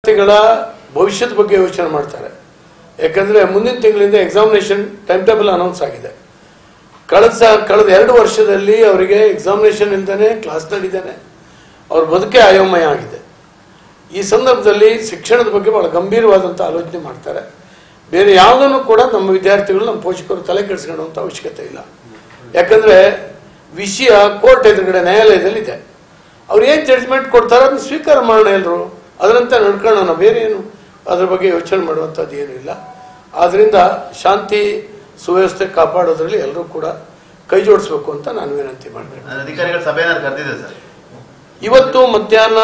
ವಿದ್ಯಾರ್ಥಿಗಳ ಭವಿಷ್ಯದ ಬಗ್ಗೆ ಯೋಚನೆ ಮಾಡ್ತಾರೆ ಯಾಕಂದ್ರೆ ಮುಂದಿನ ತಿಂಗಳಿಂದ ಎಕ್ಸಾಮಿನೇಷನ್ ಟೈಮ್ ಟೇಬಲ್ ಅನೌನ್ಸ್ ಆಗಿದೆ ಕಳೆದ ಸ- ಕಳೆದ ಎರಡು ವರ್ಷದಲ್ಲಿ ಅವರಿಗೆ ಎಕ್ಸಾಮಿನೇಷನ್ ಇಲ್ದೇನೆ ಕ್ಲಾಸ್ ನಡೀತಾನೆ ಅವ್ರ ಬದುಕೆ ಅಯೋಮಯ ಆಗಿದೆ ಈ ಸಂದರ್ಭದಲ್ಲಿ ಶಿಕ್ಷಣದ ಬಗ್ಗೆ ಬಹಳ ಗಂಭೀರವಾದಂಥ ಆಲೋಚನೆ ಮಾಡ್ತಾರೆ ಬೇರೆ ಯಾವುದನ್ನು ಕೂಡ ನಮ್ಮ ವಿದ್ಯಾರ್ಥಿಗಳು ನಮ್ಮ ಪೋಷಕರು ತಲೆ ಕೆಡಿಸ್ಕೊಳ್ಳುವಂಥ ಅವಶ್ಯಕತೆ ಇಲ್ಲ ಯಾಕಂದ್ರೆ ವಿಷಯ ಕೋರ್ಟ್ ಎದುರುಗಡೆ ನ್ಯಾಯಾಲಯದಲ್ಲಿ ಇದೆ ಅವ್ರು ಏನು ಜಡ್ಜ್ಮೆಂಟ್ ಕೊಡ್ತಾರೋ ಅದನ್ನ ಸ್ವೀಕಾರ ಮಾಡೋಣ ಎಲ್ಲರೂ ಅದರಂತೆ ನಡ್ಕೊಳ್ಳೋಣ ಬೇರೆ ಏನು ಅದ್ರ ಬಗ್ಗೆ ಯೋಚನೆ ಮಾಡುವಂಥದ್ದು ಏನೂ ಇಲ್ಲ ಆದ್ರಿಂದ ಶಾಂತಿ ಸುವ್ಯವಸ್ಥೆ ಕಾಪಾಡೋದ್ರಲ್ಲಿ ಎಲ್ಲರೂ ಕೂಡ ಕೈ ಜೋಡಿಸ್ಬೇಕು ಅಂತ ನಾನು ವಿನಂತಿ ಮಾಡ್ತೀನಿ ಅಧಿಕಾರಿಗಳ ಸಭೆ ಏನಾದ್ರು ಕರೆದಿದೆ ಸರ್ ಇವತ್ತು ಮಧ್ಯಾಹ್ನ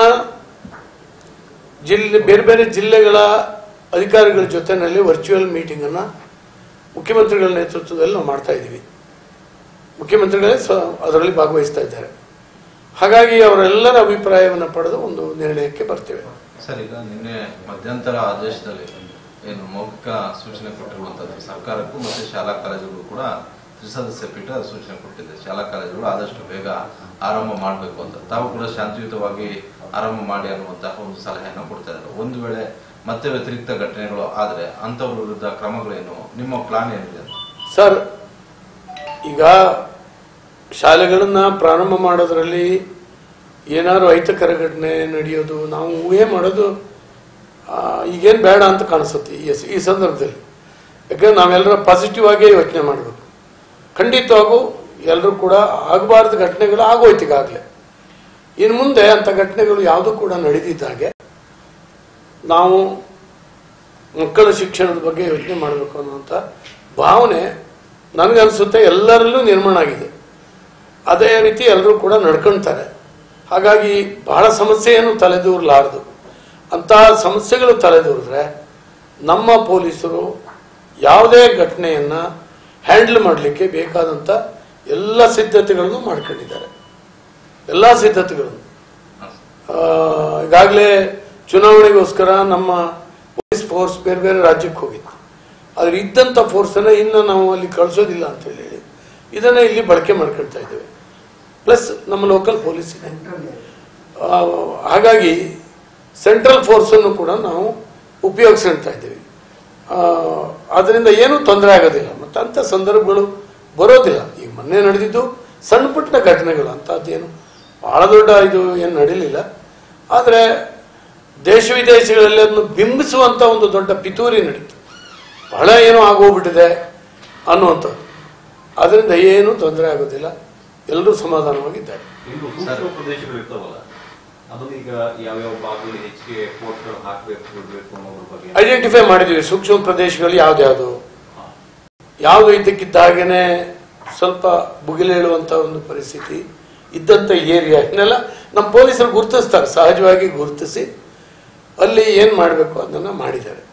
ಜಿಲ್ಲೆ ಬೇರೆ ಬೇರೆ ಜಿಲ್ಲೆಗಳ ಅಧಿಕಾರಿಗಳ ಜೊತೆನಲ್ಲಿ ವರ್ಚುವಲ್ ಮೀಟಿಂಗ್ ಅನ್ನ ಮುಖ್ಯಮಂತ್ರಿಗಳ ನೇತೃತ್ವದಲ್ಲಿ ನಾವು ಮಾಡ್ತಾ ಇದ್ದೀವಿ ಮುಖ್ಯಮಂತ್ರಿಗಳೇ ಸ ಅದರಲ್ಲಿ ಭಾಗವಹಿಸ್ತಾ ಇದ್ದಾರೆ ಹಾಗಾಗಿ ಅವರೆಲ್ಲರ ಅಭಿಪ್ರಾಯವನ್ನು ಪಡೆದು ಒಂದು ನಿರ್ಣಯಕ್ಕೆ ಬರ್ತೇವೆ ಸರ್ ಈಗ ನಿನ್ನೆ ಮಧ್ಯಂತರ ಆದೇಶದಲ್ಲಿ ಏನು ಮೌಖಿಕ ಸೂಚನೆ ಕೊಟ್ಟಿರುವಂತದ್ದು ಸರ್ಕಾರಕ್ಕೂ ಮತ್ತು ಶಾಲಾ ಕಾಲೇಜುಗಳು ಕೂಡ ತ್ರಿಸದಸ್ಯ ಪೀಠ ಸೂಚನೆ ಕೊಟ್ಟಿದೆ ಶಾಲಾ ಕಾಲೇಜುಗಳು ಆದಷ್ಟು ಬೇಗ ಆರಂಭ ಮಾಡಬೇಕು ಅಂತ ತಾವು ಕೂಡ ಶಾಂತಿಯುತವಾಗಿ ಆರಂಭ ಮಾಡಿ ಅನ್ನುವಂತಹ ಒಂದು ಸಲಹೆಯನ್ನು ಕೊಡ್ತಾ ಇದ್ದಾರೆ ಒಂದು ವೇಳೆ ಮತ್ತೆ ವ್ಯತಿರಿಕ್ತ ಘಟನೆಗಳು ಆದ್ರೆ ಅಂತವ್ರ ವಿರುದ್ಧ ಕ್ರಮಗಳೇನು ನಿಮ್ಮ ಪ್ಲಾನ್ ಏನಿದೆ ಅಂತ? ಸರ್ ಈಗ ಶಾಲೆಗಳನ್ನ ಪ್ರಾರಂಭ ಮಾಡೋದ್ರಲ್ಲಿ ಏನಾದ್ರು ಅಹಿತಕರ ಘಟನೆ ನಡೆಯೋದು ನಾವು ಊಹೆ ಮಾಡೋದು ಆ, ಈಗೇನ್ ಬೇಡ ಅಂತ ಕಾಣಿಸುತ್ತೆ ಈ ಈ ಸಂದರ್ಭದಲ್ಲಿ ಯಾಕಂದ್ರೆ ನಾವೆಲ್ಲರ ಪಾಸಿಟಿವ್ ಆಗೇ ಯೋಚನೆ ಮಾಡಬೇಕು ಖಂಡಿತವಾಗೂ ಎಲ್ಲರೂ ಕೂಡ ಆಗಬಾರ್ದು ಘಟನೆಗಳು ಆಗೋಯ್ತು ಈಗಾಗಲೇ ಇನ್ನು ಮುಂದೆ ಅಂಥ ಘಟನೆಗಳು ಯಾವುದೂ ಕೂಡ ನಡೆದಿದ್ದಾಗೆ ನಾವು ಮಕ್ಕಳ ಶಿಕ್ಷಣದ ಬಗ್ಗೆ ಯೋಚನೆ ಮಾಡಬೇಕು ಅನ್ನುವಂಥ ಭಾವನೆ ನನಗನ್ಸುತ್ತೆ ಎಲ್ಲರಲ್ಲೂ ನಿರ್ಮಾಣ ಆಗಿದೆ ಅದೇ ರೀತಿ ಎಲ್ಲರೂ ಕೂಡ ನಡ್ಕೊಳ್ತಾರೆ ಹಾಗಾಗಿ ಬಹಳ ಸಮಸ್ಯೆಯನ್ನು ತಲೆದೂರಲಾರದು ಅಂತಹ ಸಮಸ್ಯೆಗಳು ತಲೆದೂರಿದ್ರೆ ನಮ್ಮ ಪೊಲೀಸರು ಯಾವುದೇ ಘಟನೆಯನ್ನ ಹ್ಯಾಂಡಲ್ ಮಾಡಲಿಕ್ಕೆ ಬೇಕಾದಂಥ ಎಲ್ಲ ಸಿದ್ಧತೆಗಳನ್ನು ಮಾಡ್ಕೊಂಡಿದ್ದಾರೆ ಎಲ್ಲ ಸಿದ್ಧತೆಗಳನ್ನು ಹ, ಸರ್. ಆ, ಈಗಾಗಲೇ ಚುನಾವಣೆಗೋಸ್ಕರ ನಮ್ಮ ಪೊಲೀಸ್ ಫೋರ್ಸ್ ಬೇರೆ ಬೇರೆ ರಾಜ್ಯಕ್ಕೆ ಹೋಗಿತ್ತು ಆದ್ರೆ ಇದ್ದಂಥ ಫೋರ್ಸನ್ನ ಇನ್ನು ನಾವು ಅಲ್ಲಿ ಕಳಿಸೋದಿಲ್ಲ ಅಂತ ಹೇಳಿ ಇದನ್ನ ಇಲ್ಲಿ ಬಳಕೆ ಮಾಡ್ಕೊಳ್ತಾ ಇದ್ದೇವೆ ಪ್ಲಸ್ ನಮ್ಮ ಲೋಕಲ್ ಪೊಲೀಸ್ ಇದೆ ಆ, ಹಾಗಾಗಿ ಸೆಂಟ್ರಲ್ ಫೋರ್ಸನ್ನು ಕೂಡ ನಾವು ಉಪಯೋಗಿಸ್ಕೊಳ್ತಾ ಇದ್ದೀವಿ ಆ, ಅದರಿಂದ ಏನೂ ತೊಂದರೆ ಆಗೋದಿಲ್ಲ ಮತ್ತು ಅಂಥ ಸಂದರ್ಭಗಳು ಬರೋದಿಲ್ಲ ಈಗ ಮೊನ್ನೆ ನಡೆದಿದ್ದು ಸಣ್ಣ ಪುಟ್ಟ ಘಟನೆಗಳು ಅಂಥದ್ದೇನು ಬಹಳ ದೊಡ್ಡ ಇದು ಏನು ನಡೀಲಿಲ್ಲ ಆದರೆ ದೇಶ ವಿದೇಶಗಳಲ್ಲಿ ಅದನ್ನು ಬಿಂಬಿಸುವಂಥ ಒಂದು ದೊಡ್ಡ ಪಿತೂರಿ ನಡೀತು ಬಹಳ ಏನೋ ಆಗೋಗ್ಬಿಟ್ಟಿದೆ ಅನ್ನುವಂಥದ್ದು ಅದರಿಂದ ಏನೂ ತೊಂದರೆ ಆಗೋದಿಲ್ಲ ಎಲ್ಲರೂ ಸಮಾಧಾನವಾಗಿದ್ದಾರೆ ಇನ್ನು ಸೂಕ್ಷ್ಮ ಪ್ರದೇಶಗಳು ಇರ್ತಾವಲ್ಲ ಅದನ್ನ ಈಗ ಯಾವ್ಯಾವ ಭಾಗದಲ್ಲಿ ಹೆಚ್ಚಿಗೆ ಫೋರ್ಸ್ಗಳು ಹಾಕ್ಬೇಕು ಬಿಡ್ಬೇಕು ಅನ್ನೋದ್ರ ಬಗ್ಗೆ ಐಡೆಂಟಿಫೈ ಮಾಡಿದ್ದೀವಿ ಸೂಕ್ಷ್ಮ ಪ್ರದೇಶಗಳು ಯಾವ್ದ್ಯಾವುದು ಹಾ. ಯಾವುದು ಇದ್ದಕ್ಕಿದ್ದ ಹಾಗೇನೆ ಸ್ವಲ್ಪ ಬುಗಿಲೇಳುವಂತ ಒಂದು ಪರಿಸ್ಥಿತಿ ಇದ್ದಂತ ಏರಿಯಾ ಇದನ್ನೆಲ್ಲ ನಮ್ಮ ಪೊಲೀಸರು ಗುರುತಿಸ್ತಾರೆ ಸಹಜವಾಗಿ ಗುರುತಿಸಿ ಅಲ್ಲಿ ಏನ್ ಮಾಡಬೇಕು ಅದನ್ನ ಮಾಡಿದ್ದಾರೆ